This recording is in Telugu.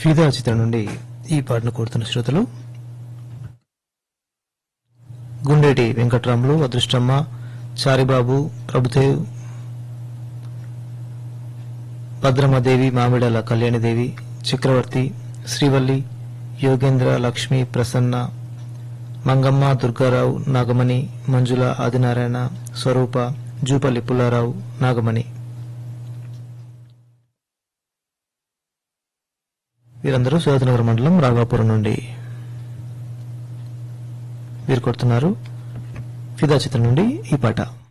ఫిదా చిత్రం నుండి ఈ పాటను కోరుతున్న శ్రోతలు గుండేటి వెంకట్రాములు అదృష్టమ్మ చారిబాబు ప్రభుదేవ్ భద్రమ్మదేవి మామిడాల కళ్యాణిదేవి చక్రవర్తి శ్రీవల్లి యోగేంద్ర లక్ష్మి ప్రసన్న మంగమ్మ దుర్గారావు నాగమణి మంజుల ఆదినారాయణ స్వరూప జూపల్లి పుల్లారావు నాగమణి వీరందరూ సుధానగర్ మండలం రాఘాపురం నుండి వీరు కొడుతున్నారు ఫిదా చిత్రం నుండి ఈ పాట